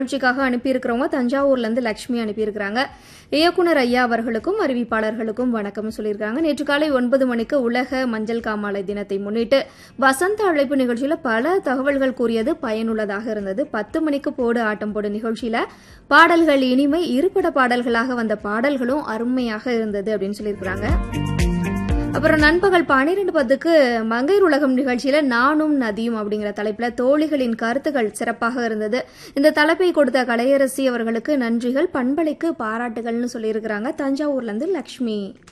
நிகழ்ச்சிக்காக அனுப்பியிருக்கிறவங்க தஞ்சாவூர்ல இருந்து லட்சுமி அனுப்பியிருக்கிறாங்க இயக்குனர் ஐயா அவர்களுக்கும் அறிவிப்பாளர்களுக்கும் வணக்கம் சொல்லியிருக்காங்க நேற்று காலை ஒன்பது மணிக்கு உலக மஞ்சள் காமாலை தினத்தை முன்னிட்டு வசந்த அழைப்பு நிகழ்ச்சியில பல தகவல்கள் கூறியது பயனுள்ளதாக இருந்தது பத்து மணிக்கு போடு ஆட்டம் போடு நிகழ்ச்சியில பாடல்கள் இனிமை இருபட பாடல்களாக வந்த பாடல்களும் அருமையாக இருந்தது அப்படின்னு சொல்லியிருக்கிறாங்க அப்புறம் நண்பகல் பன்னிரெண்டு பத்துக்கு மங்கையர் உலகம் நிகழ்ச்சியில நானும் நதியும் அப்படிங்கிற தலைப்புல தோழிகளின் கருத்துக்கள் சிறப்பாக இருந்தது இந்த தலைப்பை கொடுத்த கலையரசி அவர்களுக்கு நன்றிகள் பண்பலைக்கு பாராட்டுகள்னு சொல்லியிருக்கிறாங்க தஞ்சாவூர்ல இருந்து லக்ஷ்மி